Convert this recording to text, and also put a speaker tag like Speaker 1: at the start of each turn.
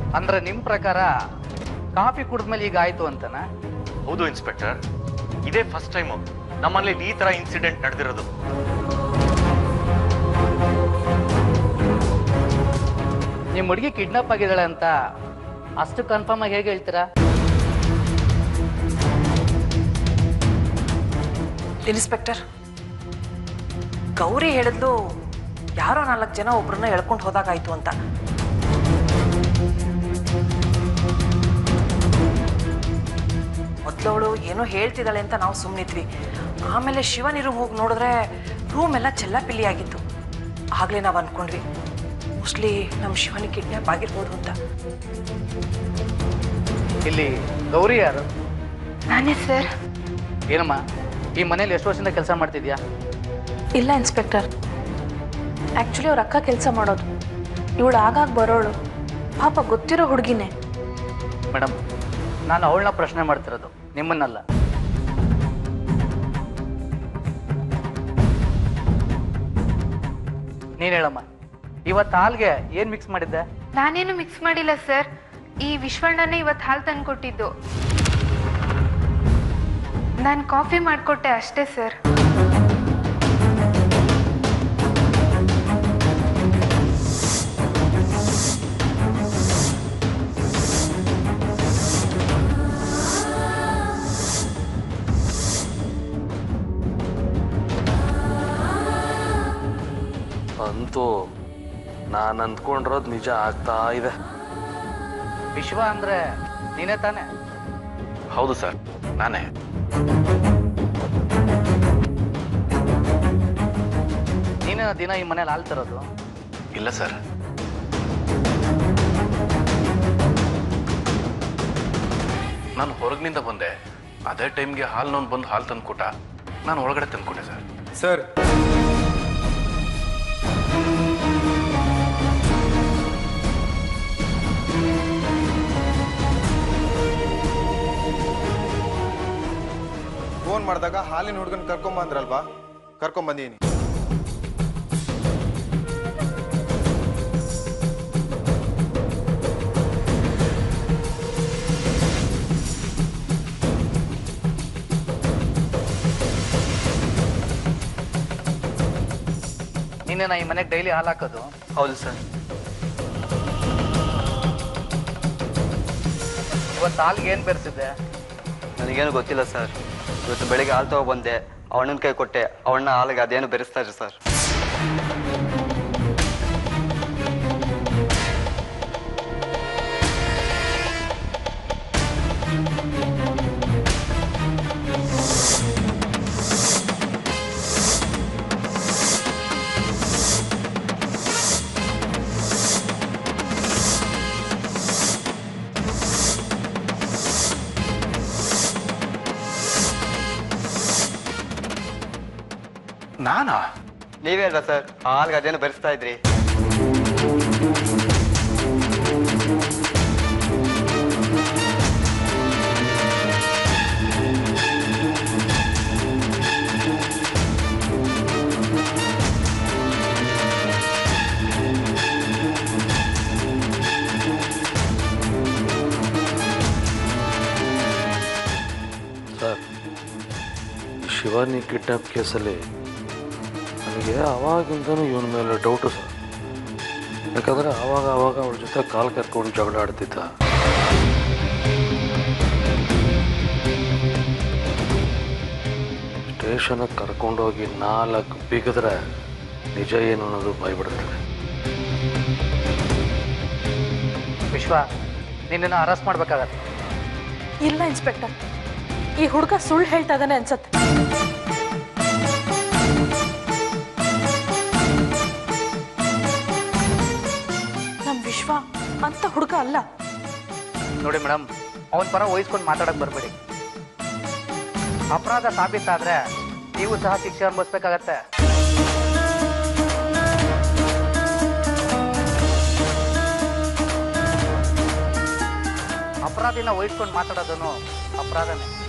Speaker 1: ಅಂದ್ರೆ ನಿಮ್ಮ ಪ್ರಕಾರ ಕಾಫಿ ಕುಡಿದ್ಮೇಲೆ ಈಗ ಆಯ್ತು ಅಂತನಾ
Speaker 2: ಹೌದು ಇನ್ಸ್ಪೆಕ್ಟರ್ ಇದೇ ಫಸ್ಟ್ ಟೈಮು ನಮ್ಮಲ್ಲಿ ಈ ತರ ಇನ್ಸಿಡೆಂಟ್ ನಡೆದಿರೋದು
Speaker 1: ನಿಮ್ಮ ಹುಡುಗಿ ಕಿಡ್ನಾಪ್ ಆಗಿದ್ದಾಳೆ ಅಂತ ಅಷ್ಟು ಕನ್ಫರ್ಮ್ ಆಗಿ ಹೇಗೆ ಹೇಳ್ತೀರಾ
Speaker 3: ಇನ್ಸ್ಪೆಕ್ಟರ್ ಗೌರಿ ಹೇಳಿದ್ಲು ಯಾರೋ ನಾಲ್ಕು ಜನ ಒಬ್ರನ್ನ ಎಳ್ಕೊಂಡು ಹೋದಾಗಾಯ್ತು ಅಂತ ಮೊದಲವಳು ಏನೋ ಹೇಳ್ತಿದ್ದಾಳೆ ಅಂತ ನಾವು ಸುಮ್ಮನಿದ್ವಿ ಆಮೇಲೆ ಶಿವನಿರು ಹೋಗಿ ನೋಡಿದ್ರೆ ರೂಮ್ ಎಲ್ಲ ಚೆಲ್ಲಾಪಿಲ್ಲಿ ಆಗಿತ್ತು ಆಗಲೇ ನಾವು ಅಂದ್ಕೊಂಡ್ವಿ ಮೋಸ್ಟ್ಲಿ ನಮ್ಮ ಶಿವನಿಗೆ ಕಿಡ್ನಾಪ್ ಆಗಿರ್ಬೋದು ಅಂತ
Speaker 1: ಇಲ್ಲಿ ಗೌರಿ ಯಾರು
Speaker 4: ನಾನೇ ಸರ್
Speaker 1: ಏನಮ್ಮ ಈ ಮನೇಲಿ ಎಷ್ಟು ವರ್ಷದಿಂದ ಕೆಲಸ ಮಾಡ್ತಿದ್ಯಾ
Speaker 4: ಇಲ್ಲ ಇನ್ಸ್ಪೆಕ್ಟರ್ ಆ್ಯಕ್ಚುಲಿ ಅವ್ರ ಅಕ್ಕ ಕೆಲಸ ಮಾಡೋದು ಇವಳು ಆಗಾಗ ಬರೋಳು ಪಾಪ ಗೊತ್ತಿರೋ ಹುಡುಗಿನೇ
Speaker 1: ಮೇಡಮ್ ನಾನು ಅವಳನ್ನ ಪ್ರಶ್ನೆ ಮಾಡ್ತಿರೋದು ನಿಮ್ಮನ್ನಲ್ಲ ನೀನ್ ಹೇಳಮ್ಮ ಇವತ್ತು ಹಾಲ್ಗೆ ಏನ್ ಮಿಕ್ಸ್ ಮಾಡಿದ್ದೆ
Speaker 5: ನಾನೇನು ಮಿಕ್ಸ್ ಮಾಡಿಲ್ಲ ಸರ್ ಈ ವಿಶ್ವಣ್ಣನೇ ಇವತ್ತು ಹಾಲು ತಂದ್ಕೊಟ್ಟಿದ್ದು ನಾನು ಕಾಫಿ ಮಾಡಿಕೊಟ್ಟೆ ಅಷ್ಟೇ ಸರ್
Speaker 6: ಅಂತೂ ನಾನು ಅಂದ್ಕೊಂಡಿರೋದು ನಿಜ ಆಗ್ತಾ ಇದೆ
Speaker 1: ವಿಶ್ವ ಅಂದ್ರೆ ನೀನೇ ತಾನೆ
Speaker 2: ಹೌದು ಸರ್ ನಾನೇ
Speaker 1: ನೀನೇ ದಿನ ಈ ಮನೇಲಿ ಹಾಲ್ ತರೋದು
Speaker 2: ಇಲ್ಲ ಸರ್ ನಾನು ಹೊರಗಿನಿಂದ ಬಂದೆ ಅದೇ ಟೈಮ್ಗೆ ಹಾಲ್ನವ್ನು ಬಂದು ಹಾಲು ತಂದ್ಕೊಟ್ಟ ನಾನು ಒಳಗಡೆ ತಂದ್ಕೊಟ್ಟೆ ಸರ್
Speaker 7: ಸರ್ ಫೋನ್ ಮಾಡಿದಾಗ ಹಾಲಿನ ಹುಡುಗನ ಕರ್ಕೊಂಬಂದ್ರಲ್ವಾ ಕರ್ಕೊಂಬಂದೀನಿ
Speaker 1: ನೀನೇನ ಈ ಮನೆಗೆ ಡೈಲಿ ಹಾಲು ಹಾಕೋದು
Speaker 8: ಹೌದು ಸರ್
Speaker 1: ಇವತ್ತು ಹಾಲ್ಗೆ ಏನ್ ಬೆರೆಸಿದ್ದೆ
Speaker 8: ನನಗೇನು ಗೊತ್ತಿಲ್ಲ ಸರ್ ಇವತ್ತು ಬೆಳಿಗ್ಗೆ ಹಾಲು ತಗೊಬಂದೆ ಅವಣ್ಣನ ಕೈ ಕೊಟ್ಟೆ ಅವಣ್ಣ ಹಾಲಿಗೆ ಅದೇನು ಬೆರೆಸ್ತಾರೆ ಸರ್
Speaker 2: ನಾನಾ
Speaker 8: ನೀವೇ ಅಲ್ವಾ ಸರ್ ಆ ಹಾಲಿಗೆ ಅದೇನು ಬೆರೆಸ್ತಾ ಇದ್ರಿ
Speaker 6: ಸರ್ ಶಿವಾನಿ ಕಿಡ್ನಾಪ್ ಕೇಸಲ್ಲಿ ನನಗೆ ಅವಾಗಿಂದನೂ ಇವನ ಮೇಲೆ ಡೌಟು ಸರ್ ಯಾಕಂದರೆ ಆವಾಗ ಆವಾಗ ಅವಳ ಜೊತೆ ಕಾಲು ಕರ್ಕೊಂಡು ಜಗಳ ಆಡ್ತಿದ್ದ ಸ್ಟೇಷನ್ಗೆ ಕರ್ಕೊಂಡೋಗಿ ನಾಲ್ಕು ಬಿಗಿದ್ರೆ ನಿಜ ಏನು ಅನ್ನೋದು ಭಯಬಿಡುತ್ತೆ
Speaker 1: ವಿಶ್ವ ನಿನ್ನನ್ನು ಅರೆಸ್ಟ್ ಮಾಡ್ಬೇಕಾಗತ್ತೆ
Speaker 4: ಇಲ್ಲ ಇನ್ಸ್ಪೆಕ್ಟರ್ ಈ ಹುಡುಗ ಸುಳ್ಳು ಹೇಳ್ತಾ ಇದ್ದಾನೆ ಅನ್ಸತ್ತೆ ನಮ್ ವಿಶ್ವ ಅಂತ ಹುಡುಗ ಅಲ್ಲ
Speaker 1: ನೋಡಿ ಮೇಡಮ್ ಅವನ ಪರ ವಹಿಸ್ಕೊಂಡು ಮಾತಾಡಕ್ ಬರಬೇಡಿ ಅಪರಾಧ ಸಾಬೀತಾದ್ರೆ ನೀವು ಸಹ ಶಿಕ್ಷೆ ಅನುಭವಿಸ್ಬೇಕಾಗತ್ತೆ ಅಪರಾಧಿನ ವಹಿಸ್ಕೊಂಡು ಮಾತಾಡೋದನ್ನು ಅಪರಾಧನೇ